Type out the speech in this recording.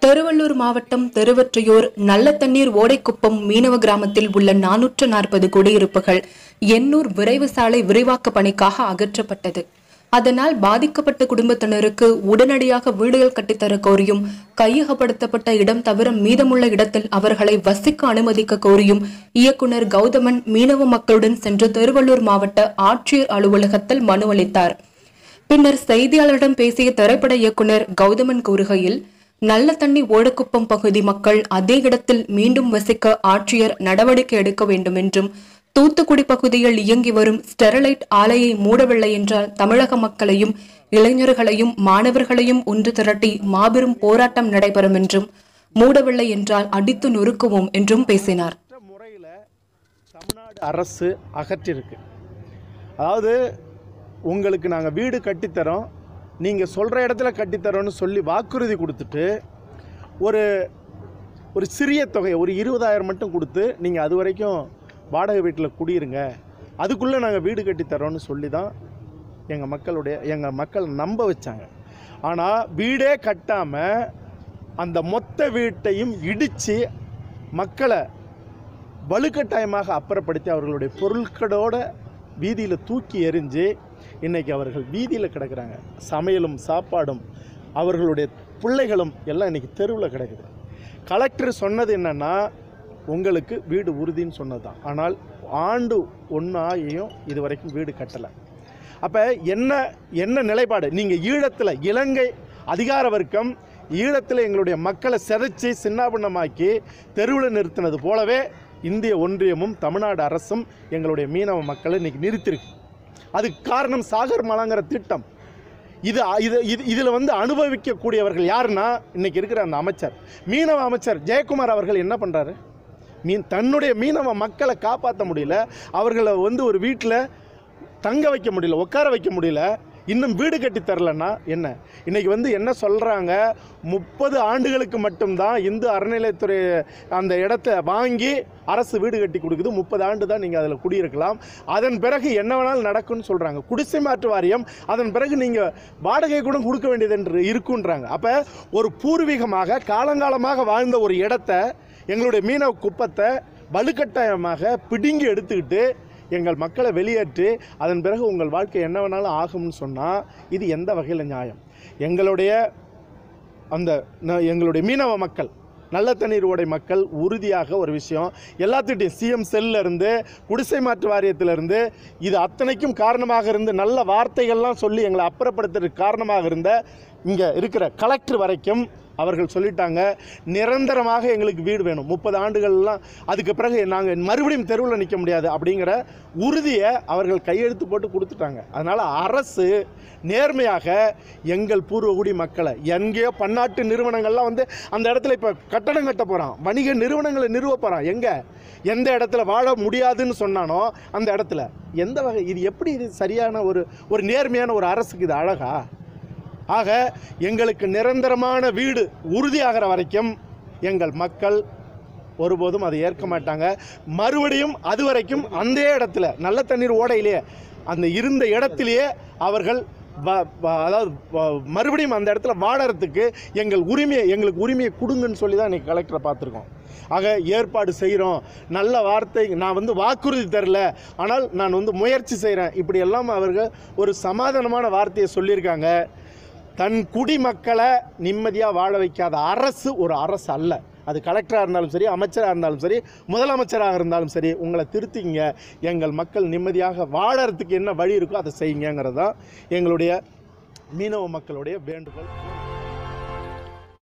திருவள்ளூர் மாவட்டம் திருவொற்றியூர் நல்ல தண்ணீர் ஓடைக்குப்பம் மீனவ கிராமத்தில் உள்ள நானூற்று நாற்பது குடியிருப்புகள் எண்ணூர் விரைவு சாலை விரிவாக்க பணிக்காக அகற்றப்பட்டது அதனால் பாதிக்கப்பட்ட குடும்பத்தினருக்கு உடனடியாக வீடுகள் கட்டித்தர கோரியும் கையகப்படுத்தப்பட்ட இடம் தவிர மீதமுள்ள இடத்தில் அவர்களை வசிக்க அனுமதிக்க கோரியும் இயக்குனர் கௌதமன் மீனவ மக்களுடன் சென்று திருவள்ளூர் மாவட்ட ஆட்சியர் அலுவலகத்தில் மனு அளித்தார் பின்னர் செய்தியாளரிடம் பேசிய திரைப்பட இயக்குனர் கௌதமன் கூறுகையில் நல்ல தண்ணி ஓடக்குப்பம் பகுதி மக்கள் அதே இடத்தில் மீண்டும் வசிக்க ஆட்சியர் நடவடிக்கை எடுக்க வேண்டும் என்றும் தூத்துக்குடி பகுதியில் இயங்கி வரும் ஸ்டெர்லைட் ஆலையை மூடவில்லை என்றால் தமிழக மக்களையும் இளைஞர்களையும் மாணவர்களையும் ஒன்று திரட்டி மாபெரும் போராட்டம் நடைபெறும் என்றும் மூடவில்லை என்றால் அடித்து நொறுக்குவோம் என்றும் பேசினார் மற்ற முறையில் தமிழ்நாடு அரசு அகற்றிருக்கு அதாவது உங்களுக்கு நாங்கள் வீடு கட்டித்தரோம் நீங்கள் சொல்கிற இடத்துல கட்டித்தரோன்னு சொல்லி வாக்குறுதி கொடுத்துட்டு ஒரு ஒரு சிறிய தொகை ஒரு இருபதாயிரம் மட்டும் கொடுத்து நீங்கள் அது வரைக்கும் வாடகை வீட்டில் குடியிருங்க அதுக்குள்ளே நாங்கள் வீடு கட்டித்தரோன்னு சொல்லி தான் எங்கள் மக்களுடைய எங்கள் மக்கள் நம்ப வச்சாங்க ஆனால் வீடே கட்டாமல் அந்த மொத்த வீட்டையும் இடித்து மக்களை வலுக்கட்டாயமாக அப்புறப்படுத்தி அவர்களுடைய பொருட்களோட வீதியில் தூக்கி எறிஞ்சு இன்னைக்கு அவர்கள் வீதியில் கிடக்குறாங்க சமையலும் சாப்பாடும் அவர்களுடைய பிள்ளைகளும் எல்லாம் இன்னைக்கு தெருவில் கிடக்குது கலெக்டர் சொன்னது என்னன்னா உங்களுக்கு வீடு உறுதின்னு சொன்னது தான் ஆனால் ஆண்டு ஒன்று ஆகியும் இது வரைக்கும் வீடு கட்டலை அப்போ என்ன என்ன நிலைப்பாடு நீங்கள் ஈழத்தில் இலங்கை அதிகார வர்க்கம் ஈழத்தில் எங்களுடைய மக்களை சிதைச்சி சின்னாபின்னமாக்கி தெருவில் நிறுத்தினது போலவே இந்திய ஒன்றியமும் தமிழ்நாடு அரசும் எங்களுடைய மீனவ மக்களை இன்னைக்கு நிறுத்திருக்கு அதுக்கு காரணம் சாகர் மலாங்கிற திட்டம் இது இது இது இதில் வந்து அனுபவிக்கக்கூடியவர்கள் யாருன்னா இன்னைக்கு இருக்கிற அந்த அமைச்சர் மீனவ அமைச்சர் ஜெயக்குமார் அவர்கள் என்ன பண்ணுறாரு மீன் தன்னுடைய மீனவ மக்களை காப்பாற்ற முடியல அவர்களை வந்து ஒரு வீட்டில் தங்க வைக்க முடியல உட்கார வைக்க முடியல இன்னும் வீடு கட்டி தரலன்னா என்ன இன்னைக்கு வந்து என்ன சொல்கிறாங்க முப்பது ஆண்டுகளுக்கு மட்டும்தான் இந்து அறநிலையத்துறை அந்த இடத்த வாங்கி அரசு வீடு கட்டி கொடுக்குது முப்பது ஆண்டு தான் நீங்கள் அதில் குடியிருக்கலாம் அதன் பிறகு என்ன வேணாலும் நடக்கும்னு சொல்கிறாங்க குடிசை மாற்று வாரியம் அதன் பிறகு நீங்கள் வாடகை கூட கொடுக்க வேண்டியது என்று இருக்குன்றாங்க அப்போ ஒரு பூர்வீகமாக காலங்காலமாக வாழ்ந்த ஒரு இடத்த எங்களுடைய மீனவ குப்பத்தை வலுக்கட்டாயமாக பிடுங்கி எடுத்துக்கிட்டு எங்கள் மக்களை வெளியேற்றி அதன் பிறகு உங்கள் வாழ்க்கை என்ன வேணாலும் ஆகும்னு சொன்னால் இது எந்த வகையில் நியாயம் எங்களுடைய அந்த ந- எங்களுடைய மீனவ மக்கள் நல்ல தண்ணீர் ஓடை மக்கள் உறுதியாக ஒரு விஷயம் எல்லாத்துட்டையும் சிஎம் செல்ல இருந்து குடிசை மாற்று வாரியத்திலிருந்து இது அத்தனைக்கும் காரணமாக இருந்து நல்ல வார்த்தைகள்லாம் சொல்லி எங்களை அப்புறப்படுத்துறதுக்கு காரணமாக இருந்த இங்கே இருக்கிற கலெக்டர் வரைக்கும் அவர்கள் சொல்லிட்டாங்க நிரந்தரமாக எங்களுக்கு வீடு வேணும் முப்பது ஆண்டுகள்லாம் அதுக்கு பிறகு நாங்கள் மறுபடியும் தெருவில் நிற்க முடியாது அப்படிங்கிற உறுதியை அவர்கள் கையெழுத்து போட்டு கொடுத்துட்டாங்க அதனால் அரசு நேர்மையாக எங்கள் பூர்வகுடி மக்களை எங்கேயோ பன்னாட்டு நிறுவனங்கள்லாம் வந்து அந்த இடத்துல இப்போ கட்டடம் கட்ட போகிறான் வணிக நிறுவனங்களை நிறுவ போகிறான் எங்கே எந்த இடத்துல வாழ முடியாதுன்னு சொன்னானோ அந்த இடத்துல எந்த வகை இது எப்படி இது சரியான ஒரு ஒரு நேர்மையான ஒரு அரசுக்கு இது அழகா ஆக எங்களுக்கு நிரந்தரமான வீடு உறுதியாகிற வரைக்கும் எங்கள் மக்கள் ஒருபோதும் அதை ஏற்க மாட்டாங்க மறுபடியும் அது வரைக்கும் அந்த இடத்துல நல்ல தண்ணீர் ஓடையிலேயே அந்த இருந்த இடத்திலேயே அவர்கள் வ- வ- அதாவது வ- மறுபடியும் அந்த இடத்துல வாழறதுக்கு எங்கள் உரிமையை எங்களுக்கு உரிமையை கொடுங்கன்னு சொல்லி தான் இன்றைக்கி கலெக்டரை பார்த்துருக்கோம் ஆக ஏற்பாடு செய்கிறோம் நல்ல வார்த்தை நான் வந்து வாக்குறுதி தரல ஆனால் நான் வந்து முயற்சி செய்கிறேன் இப்படி எல்லாம் அவர்கள் ஒரு சமாதானமான வார்த்தையை சொல்லியிருக்காங்க தன் குடிமக்களை நிம்மதியாக வாழ வைக்காத அரசு ஒரு அரசு அல்ல அது கலெக்டராக இருந்தாலும் சரி அமைச்சராக இருந்தாலும் சரி முதலமைச்சராக இருந்தாலும் சரி உங்களை திருத்திங்க எங்கள் மக்கள் நிம்மதியாக வாழறதுக்கு என்ன வழி இருக்கோ அதை செய்யுங்கிறது தான் எங்களுடைய மீனவ மக்களுடைய வேண்டுகோள்